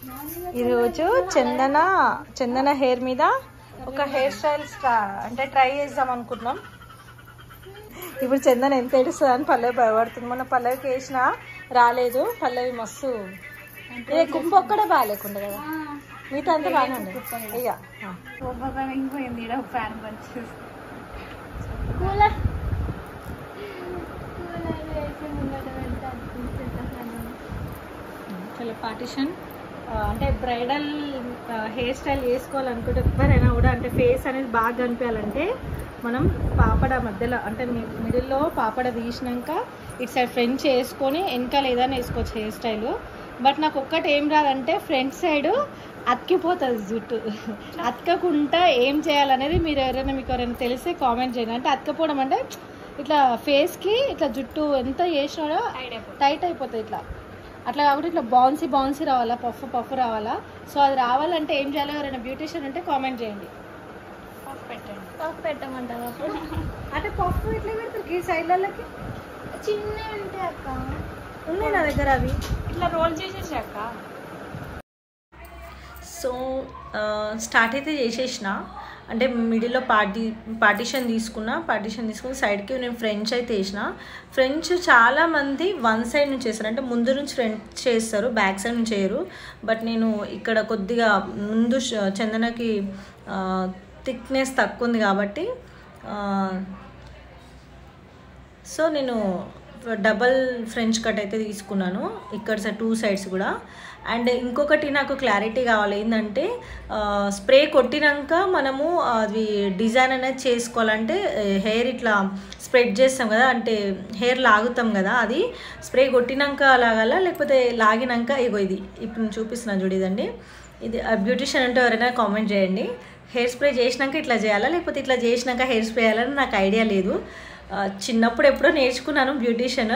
ఈరోజు చందన చందన హెయిర్ మీద ఒక హెయిర్ స్టైల్ అంటే ట్రై చేద్దాం అనుకున్నాం ఇప్పుడు చందన ఎంత ఏడుస్తుంది అని పల్లవి భయపడుతుంది మన పల్లవికి వేసిన రాలేదు పల్లవి మస్తు ఏ కుంభ ఒక్కడే బాగాలేకుండా కదా మిగతా అంతా బాగానే ఉంది ఇక పోయింది ఫ్యాన్ మంచి కూలర్ కూలర్ వేసి ముంగట పెడితే అనిపిస్తుంది చాలా పార్టిషన్ అంటే బ్రైడల్ హెయిర్ స్టైల్ వేసుకోవాలనుకుంటే ఎవరైనా కూడా అంటే ఫేస్ అనేది బాగా కనిపించాలంటే మనం పాపడ మధ్యలో అంటే మిడిల్లో పాపడ తీసినాక ఇటు సైడ్ ఫ్రంట్ వేసుకొని వెనకాల ఏదైనా వేసుకోవచ్చు హెయిర్ స్టైల్ బట్ నాకు ఒక్కటి ఏం రాదంటే ఫ్రంట్ సైడ్ అతికిపోతుంది జుట్టు అతకకుండా ఏం చేయాలనేది మీరు ఎవరైనా మీకు ఎవరైనా తెలిస్తే కామెంట్ చేయండి అంటే అతకపోవడం అంటే ఇట్లా ఫేస్కి ఇట్లా జుట్టు ఎంత చేసినాడో టైట్ అయిపోతుంది ఇట్లా అట్లా కాకుండా ఇట్లా బౌన్సీ బౌన్సీ రావాలా పఫ్ పఫ్ రావాలా సో అది రావాలంటే ఏం చేయాలో ఎవరైనా బ్యూటిషియన్ ఉంటే కామెంట్ చేయండి పెట్టండి పప్పు పెట్టమంటారు అప్పుడు అంటే పఫ్ ఇట్లా పెడతారు ఈ సైడ్లకి చిన్న ఉంటాయి అక్క ఉన్నాయి నా దగ్గర అవి ఇట్లా రోల్ చేసేసాక సో స్టార్ట్ అయితే చేసేసిన అంటే మిడిల్లో పార్టీ పార్టీషన్ తీసుకున్నా పార్టీషన్ తీసుకుని సైడ్కి నేను ఫ్రెంచ్ అయితే వేసిన ఫ్రెంచ్ చాలామంది వన్ సైడ్ నుంచి చేస్తారు అంటే ముందు నుంచి ఫ్రంట్ చేస్తారు బ్యాక్ సైడ్ నుంచి చేయరు బట్ నేను ఇక్కడ కొద్దిగా ముందు ష- చందనకి థిక్నెస్ తక్కువ ఉంది కాబట్టి ఆ, సో నేను డబల్ ఫ్రెంచ్ కట్ అయితే తీసుకున్నాను ఇక్కడ సైడ్ టూ సైడ్స్ కూడా అండ్ ఇంకొకటి నాకు క్లారిటీ కావాలి ఏంటంటే స్ప్రే కొట్టినాక మనము అది డిజైన్ అనేది చేసుకోవాలంటే హెయిర్ ఇట్లా స్ప్రెడ్ చేస్తాం కదా అంటే హెయిర్ లాగుతాం కదా అది స్ప్రే కొట్టినాక లాగాల లేకపోతే లాగినాక ఇగో ఇది ఇప్పుడు నేను చూపిస్తున్నాను చూడు ఇదండి ఇది బ్యూటిషియన్ అంటే ఎవరైనా కామెంట్ చేయండి హెయిర్ స్ప్రే చేసినాక ఇట్లా చేయాలా లేకపోతే ఇట్లా చేసినాక హెయిర్ స్ప్రే చేయాలని నాకు ఐడియా లేదు ఆ, చిన్నప్పుడు ఎప్పుడో నేర్చుకున్నాను బ్యూటీషియన్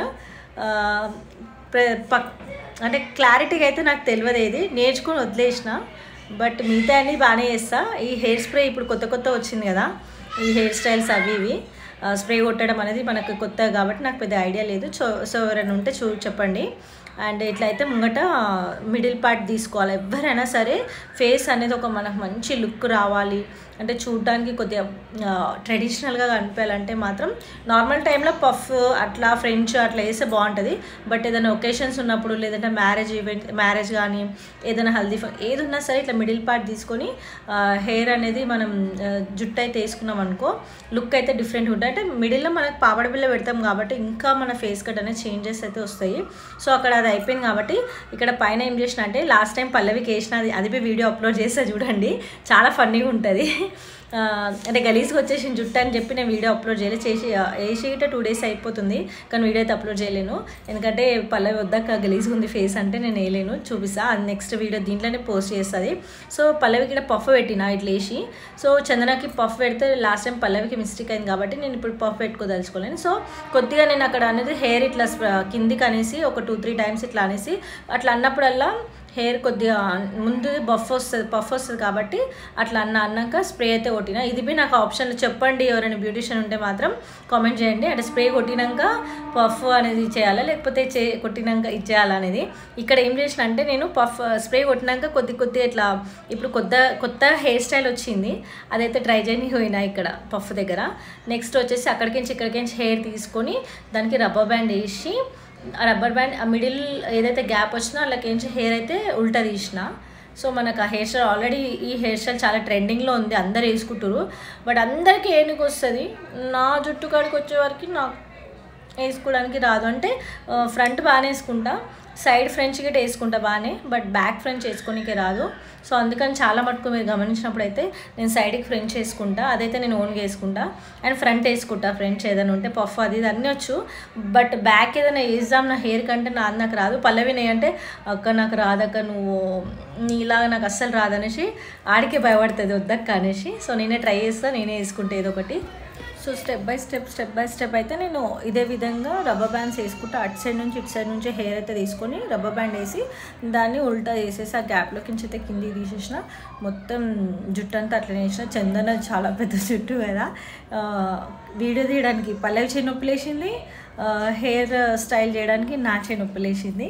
పక్ అంటే క్లారిటీగా అయితే నాకు తెలియదు ఏది నేర్చుకుని వదిలేసిన బట్ మిగతా అన్ని బాగానే చేస్తా ఈ హెయిర్ స్ప్రే ఇప్పుడు కొత్త కొత్త వచ్చింది కదా ఈ హెయిర్ స్టైల్స్ అవి ఇవి స్ప్రే కొట్టడం అనేది మనకు కొత్త కాబట్టి నాకు పెద్ద ఐడియా లేదు సో సో ఎవరైనా ఉంటే చూ చెప్పండి అండ్ ఇట్లయితే ముంగట మిడిల్ పార్ట్ తీసుకోవాలి ఎవరైనా సరే ఫేస్ అనేది ఒక మనకు మంచి లుక్ రావాలి అంటే చూడడానికి కొద్దిగా ట్రెడిషనల్గా కనిపించాలంటే మాత్రం నార్మల్ టైంలో పఫ్ అట్లా ఫ్రెంచ్ అట్లా వేస్తే బాగుంటుంది బట్ ఏదైనా ఒకేషన్స్ ఉన్నప్పుడు లేదంటే మ్యారేజ్ ఈవెంట్ మ్యారేజ్ కానీ ఏదైనా హల్దీ ఫంక్ ఏది ఉన్నా సరే ఇట్లా మిడిల్ పార్ట్ తీసుకొని హెయిర్ అనేది మనం ఆ, జుట్టు అయితే వేసుకున్నాం అనుకో లుక్ అయితే డిఫరెంట్ ఉంటుంది అంటే మిడిల్లో మనకు పాపడ బిల్ల పెడతాం కాబట్టి ఇంకా మన ఫేస్ కట్ అనేది చేంజెస్ అయితే వస్తాయి సో అక్కడ అది అయిపోయింది కాబట్టి ఇక్కడ పైన ఏం చేసిన అంటే లాస్ట్ టైం పల్లవికి వేసిన అది అది పోయి వీడియో అప్లోడ్ చేస్తే చూడండి చాలా ఫన్నీగా ఉంటుంది ఆ, అంటే గలీజ్కి వచ్చేసి జుట్టు అని చెప్పి నేను వీడియో అప్లోడ్ చేయలేదు చేసి వేసి గిట్ట టూ డేస్ అయిపోతుంది కానీ వీడియో అయితే అప్లోడ్ చేయలేను ఎందుకంటే పల్లవి వద్దాక గలీజ్గా ఉంది ఫేస్ అంటే నేను వేయలేను చూపిస్తా అది నెక్స్ట్ వీడియో దీంట్లోనే పోస్ట్ చేస్తుంది సో పల్లవికి ఇక్కడ పఫ్ పెట్టిన ఇట్లా వేసి సో చందనకి పఫ్ పెడితే లాస్ట్ టైం పల్లవికి మిస్టేక్ అయింది కాబట్టి నేను ఇప్పుడు పఫ్ పెట్టుకోదలుచుకోలేను సో కొద్దిగా నేను అక్కడ అనేది హెయిర్ ఇట్లా స్ప్ర- కిందికి అనేసి ఒక టూ త్రీ టైమ్స్ ఇట్లా అనేసి అట్లా అన్నప్పుడల్లా హెయిర్ కొద్దిగా ముందు బఫ్ వస్తుంది పఫ్ వస్తుంది కాబట్టి అట్లా అన్న అన్నాక స్ప్రే అయితే కొట్టిన ఇది బి నాకు ఆప్షన్లు చెప్పండి ఎవరైనా బ్యూటిషియన్ ఉంటే మాత్రం కామెంట్ చేయండి అంటే స్ప్రే కొట్టినాక పఫ్ అనేది చేయాలా లేకపోతే చే కొట్టినాక ఇచ్చేయాలా అనేది ఇక్కడ ఏం చేసిన అంటే నేను పఫ్ స్ప్రే కొట్టినాక కొద్ది కొద్ది ఇట్లా ఇప్పుడు కొత్త కొత్త హెయిర్ స్టైల్ వచ్చింది అదైతే ట్రై చేయని పోయినా ఇక్కడ పఫ్ దగ్గర నెక్స్ట్ వచ్చేసి అక్కడికించి ఇక్కడికించి హెయిర్ తీసుకొని దానికి రబ్బర్ బ్యాండ్ వేసి ఆ రబ్బర్ బ్యాండ్ ఆ మిడిల్ ఏదైతే గ్యాప్ వచ్చినా అలాకేంచి హెయిర్ అయితే ఉల్టా తీసిన సో మనకు ఆ హెయిర్ స్టైల్ ఆల్రెడీ ఈ హెయిర్ స్టైల్ చాలా ట్రెండింగ్లో ఉంది అందరు వేసుకుంటారు బట్ అందరికీ ఏనుగు వస్తుంది నా జుట్టు కాడికి వచ్చే వరకు నాకు వేసుకోవడానికి రాదు అంటే ఫ్రంట్ బాగానే వేసుకుంటా సైడ్ ఫ్రెంచ్ గిట్ట వేసుకుంటా బాగానే బట్ బ్యాక్ ఫ్రెంచ్ వేసుకోనికే రాదు సో అందుకని చాలా మటుకు మీరు గమనించినప్పుడు అయితే నేను సైడ్కి ఫ్రెంచ్ వేసుకుంటా అదైతే నేను ఓన్గా వేసుకుంటా అండ్ ఫ్రంట్ వేసుకుంటా ఫ్రెంచ్ ఏదైనా ఉంటే పఫ్ అది ఇది అన్నీ వచ్చు బట్ బ్యాక్ ఏదైనా వేద్దాం నా హెయిర్ కంటే నాది నాకు రాదు పల్లవి అంటే అక్క నాకు రాదక్క నువ్వు నీలాగా నాకు అస్సలు రాదనేసి ఆడికే భయపడుతుంది వద్దక్క అనేసి సో నేనే ట్రై చేస్తా నేనే వేసుకుంటే ఏదో ఒకటి so step by step step by step అయితే నేను ఇదే విధంగా రబ్బర్ బ్యాండ్స్ వేసుకుంటూ అటు సైడ్ నుంచి ఇటు సైడ్ నుంచి హెయిర్ అయితే తీసుకొని రబ్బర్ బ్యాండ్ వేసి దాన్ని ఉల్టా వేసేసి ఆ గ్యాప్లోకి నుంచి అయితే కిందికి తీసేసిన మొత్తం జుట్టు అంతా అట్లనే వేసిన చందన చాలా పెద్ద జుట్టు కదా ఆ, వీడియో తీయడానికి పల్లవి చేయి నొప్పి లేచింది హెయిర్ స్టైల్ చేయడానికి నా చేయి నొప్పి లేచింది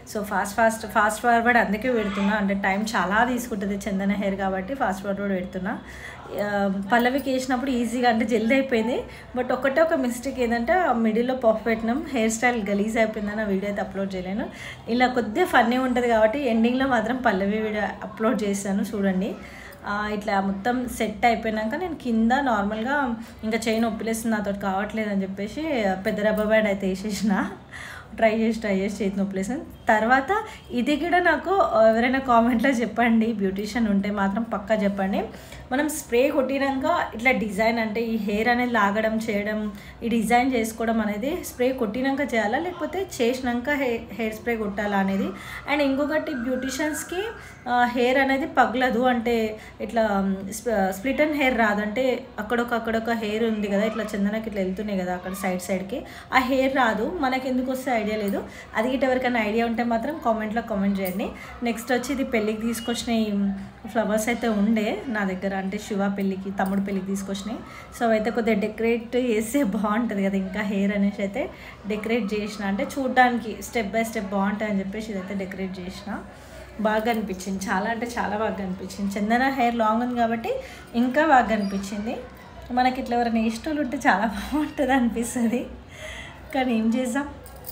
so fast fast fast forward అందుకే పెడుతున్నా అంటే టైం చాలా తీసుకుంటుంది చందన హెయిర్ కాబట్టి ఫాస్ట్ ఫార్వర్డ్ పెడుతున్నా ఆ, పల్లవికి వేసినప్పుడు ఈజీగా అంటే జల్దీ అయిపోయింది బట్ ఒకటే ఒక మిస్టేక్ ఏంటంటే ఆ మిడిల్లో పఫ్ పెట్టినాం హెయిర్ స్టైల్ గలీజ్ అయిపోయిందని ఆ వీడియో అయితే అప్లోడ్ చేయలేను ఇలా కొద్దిగా ఫన్నీ ఉంటుంది కాబట్టి ఎండింగ్లో మాత్రం పల్లవి వీడియో అప్లోడ్ చేశాను చూడండి ఆ, ఇట్లా మొత్తం సెట్ అయిపోయినాక నేను కింద నార్మల్గా ఇంకా చైన్ ఒప్పిలేస్తుంది నాతో కావట్లేదు అని చెప్పేసి పెద్ద రబ్బర్ బ్యాండ్ అయితే వేసేసిన ట్రై చేసి ట్రై చేసి చేతి నొప్పిలేసాను తర్వాత ఇది కూడా నాకు ఎవరైనా కామెంట్లో చెప్పండి బ్యూటిషియన్ ఉంటే మాత్రం పక్కా చెప్పండి మనం స్ప్రే కొట్టినాక ఇట్లా డిజైన్ అంటే ఈ హెయిర్ అనేది లాగడం చేయడం ఈ డిజైన్ చేసుకోవడం అనేది స్ప్రే కొట్టినాక చేయాలా లేకపోతే చేసినాక హెయిర్ హెయిర్ స్ప్రే కొట్టాలా అనేది అండ్ ఇంకొకటి బ్యూటిషియన్స్కి హెయిర్ అనేది పగలదు అంటే ఇట్లా స్ప్లిట్ అండ్ హెయిర్ రాదు అంటే అక్కడొక అక్కడొక హెయిర్ ఉంది కదా ఇట్లా చందనకి ఇట్లా వెళ్తున్నాయి కదా అక్కడ సైడ్ సైడ్కి ఆ హెయిర్ రాదు మనకి ఎందుకు వస్తే ఐడియా లేదు అది గిట్ట ఎవరికైనా ఐడియా ఉంటే మాత్రం కామెంట్లో కామెంట్ చేయండి నెక్స్ట్ వచ్చి ఇది పెళ్ళికి తీసుకొచ్చిన ఈ ఫ్లవర్స్ అయితే ఉండే నా దగ్గర అంటే శివ పెళ్ళికి తమ్ముడు పెళ్ళికి తీసుకొచ్చినాయి సో అయితే కొద్దిగా డెకరేట్ చేస్తే బాగుంటుంది కదా ఇంకా హెయిర్ అనేసి అయితే డెకరేట్ చేసిన అంటే చూడడానికి స్టెప్ బై స్టెప్ బాగుంటుంది అని చెప్పేసి ఇదైతే డెకరేట్ చేసిన బాగా అనిపించింది చాలా అంటే చాలా బాగా అనిపించింది చందన హెయిర్ లాంగ్ ఉంది కాబట్టి ఇంకా బాగా అనిపించింది మనకి ఇట్లా ఎవరైనా ఇష్టలు ఉంటే చాలా బాగుంటుంది అనిపిస్తుంది కానీ ఏం చేద్దాం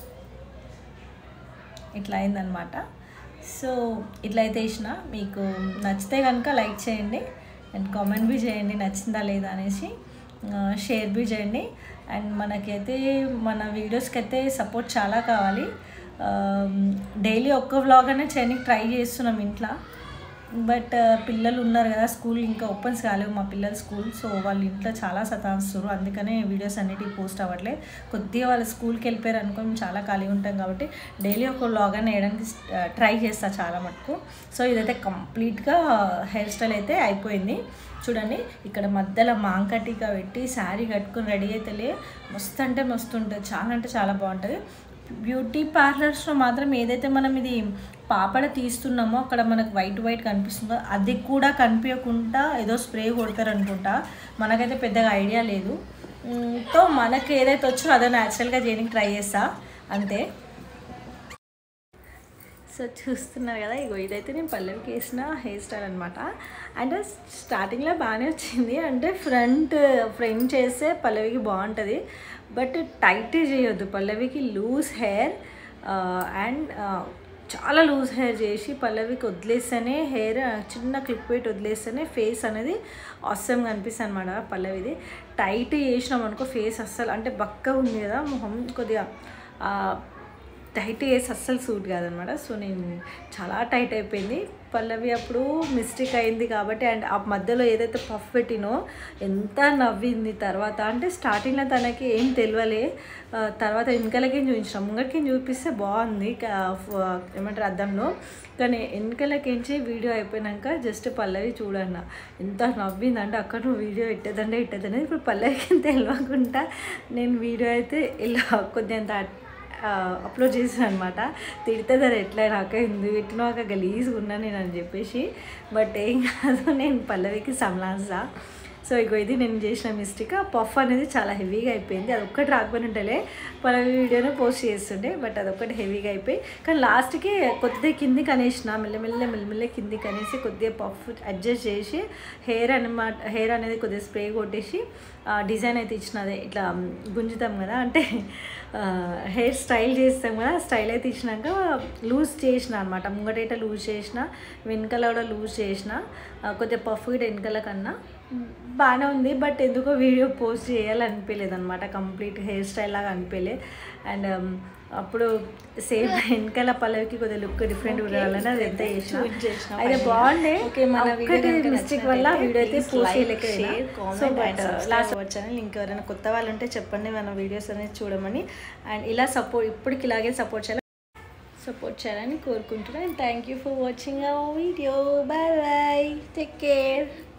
ఇట్లా అయిందనమాట సో ఇట్లా అయితే వేసిన మీకు నచ్చితే కనుక లైక్ చేయండి అండ్ కామెంట్ బి చేయండి నచ్చిందా లేదా అనేసి షేర్ బి చేయండి అండ్ మనకైతే మన వీడియోస్కి అయితే సపోర్ట్ చాలా కావాలి డైలీ ఒక్క వ్లాగ్ అనే చేయడానికి ట్రై చేస్తున్నాం ఇంట్లో బట్ పిల్లలు ఉన్నారు కదా స్కూల్ ఇంకా ఓపెన్స్ కాలేవు మా పిల్లల స్కూల్ సో వాళ్ళు ఇంట్లో చాలా సతాయిస్తారు అందుకనే వీడియోస్ అన్నిటికీ పోస్ట్ అవ్వట్లేదు కొద్దిగా వాళ్ళు స్కూల్కి వెళ్ళిపోయారు అనుకో మేము చాలా ఖాళీగా ఉంటాం కాబట్టి డైలీ ఒక వ్లాగ్ అని వేయడానికి ట్రై చేస్తా చాలా మటుకు సో ఇదైతే కంప్లీట్గా హెయిర్ స్టైల్ అయితే అయిపోయింది చూడండి ఇక్కడ మధ్యలో మాంకటిగా పెట్టి శారీ కట్టుకుని రెడీ అయితేలే మస్తు అంటే మస్తు ఉంటుంది చాలా అంటే చాలా బాగుంటుంది బ్యూటీ పార్లర్స్లో మాత్రం ఏదైతే మనం ఇది పాపడ తీస్తున్నామో అక్కడ మనకు వైట్ వైట్ కనిపిస్తుందో అది కూడా కనిపించకుండా ఏదో స్ప్రే కొడతారు అనుకుంటా మనకైతే పెద్దగా ఐడియా లేదు మ్, తో మనకి ఏదైతే వచ్చో అదే న్యాచురల్గా చేయడానికి ట్రై చేస్తా అంతే సో చూస్తున్నారు కదా ఇగో ఇదైతే నేను పల్లవికి వేసిన హెయిర్ స్టైల్ అనమాట అండ్ స్టార్టింగ్లో బాగానే వచ్చింది అంటే ఫ్రంట్ ఫ్రంట్ చేస్తే పల్లవికి బాగుంటుంది బట్ టైట్ చేయొద్దు పల్లవికి లూజ్ హెయిర్ అండ్ చాలా లూజ్ హెయిర్ చేసి పల్లవికి వదిలేస్తేనే హెయిర్ చిన్న క్లిప్ పెట్టి వదిలేస్తేనే ఫేస్ అనేది అవసరం కనిపిస్తుంది అనమాట పల్లవిది టైట్ చేసినాం అనుకో ఫేస్ అస్సలు అంటే బక్కగా ఉంది కదా మొహం కొద్దిగా ఆ, టైట్ వేసి అస్సలు సూట్ కాదనమాట సో నేను చాలా టైట్ అయిపోయింది పల్లవి అప్పుడు మిస్టేక్ అయింది కాబట్టి అండ్ ఆ మధ్యలో ఏదైతే పఫ్ పెట్టినో ఎంత నవ్వింది తర్వాత అంటే స్టార్టింగ్లో తనకి ఏం తెలియలే ఆ, తర్వాత వెనకలకి చూపించిన ముంగటికి చూపిస్తే బాగుంది కా- ఫ- ఏమంటారు అద్దంలో కానీ వెనకలకించి వీడియో అయిపోయినాక జస్ట్ పల్లవి చూడన్న ఎంత నవ్వింది అంటే అక్కడ నువ్వు వీడియో పెట్టేదంటే పెట్టేదంటే ఇప్పుడు పల్లవికి తెలియకుండా నేను వీడియో అయితే ఇలా కొద్దిగా అప్లోడ్ చేసాను అనమాట తిడితే దాని ఎట్లయినా అక్క ఎందుకు పెట్టినాక గలీజ్గా ఉన్నా నేను అని చెప్పేసి బట్ ఏం కాదు నేను పల్లవికి సంలాసా సో ఇగో ఇది నేను చేసిన మిస్టేక్ ఆ పఫ్ అనేది చాలా హెవీగా అయిపోయింది అది ఒక్కటి రాకపోయిన ఉంటేలే పల్లవి వీడియోనే పోస్ట్ చేస్తుండే బట్ అదొక్కటి హెవీగా అయిపోయి కానీ లాస్ట్కి కొద్దిగా కిందికి అనేసిన మెల్లమెల్ల మెల్లమెల్ల కిందికి అనేసి కొద్దిగా పఫ్ అడ్జస్ట్ చేసి హెయిర్ అనమాట హెయిర్ అనేది కొద్దిగా స్ప్రే కొట్టేసి డిజైన్ అయితే ఇచ్చినదే ఇట్లా గుంజుతాం కదా అంటే హెయిర్ స్టైల్ చేస్తాం కదా స్టైల్ అయితే ఇచ్చినాక లూజ్ చేసిన అనమాట ముంగటైతే లూజ్ చేసిన వెనకాల కూడా లూజ్ చేసిన ఆ, కొద్దిగా పఫ్ కూడా వెనకాల కన్నా బాగానే ఉంది బట్ ఎందుకో వీడియో పోస్ట్ చేయాలనిపించలేదు అనమాట కంప్లీట్ హెయిర్ స్టైల్ లాగా అనిపించలే అండ్ అప్పుడు సేమ్ వెనకాల పల్లవికి కొద్దిగా లుక్ డిఫరెంట్ ఉండాలని అది ఎంత చేసిన అయితే బాగుండే ఓకే మన వీడియో ఒక్కటి కనుక మిస్టేక్ వల్ల నచ్చినట్లయితే వీడియో అయితే please పోస్ట్ like, చేయలేకపోయినా share, comment so and but subscribe last our channel ఇంకెవరైనా కొత్త వాళ్ళు ఉంటే చెప్పండి మన వీడియోస్ అనేది చూడమని అండ్ ఇలా సపోర్ట్ ఇప్పటికి ఇలాగే సపోర్ట్ చేయాలి సపోర్ట్ చేయాలని కోరుకుంటున్నాను thank you for watching our video bye bye take care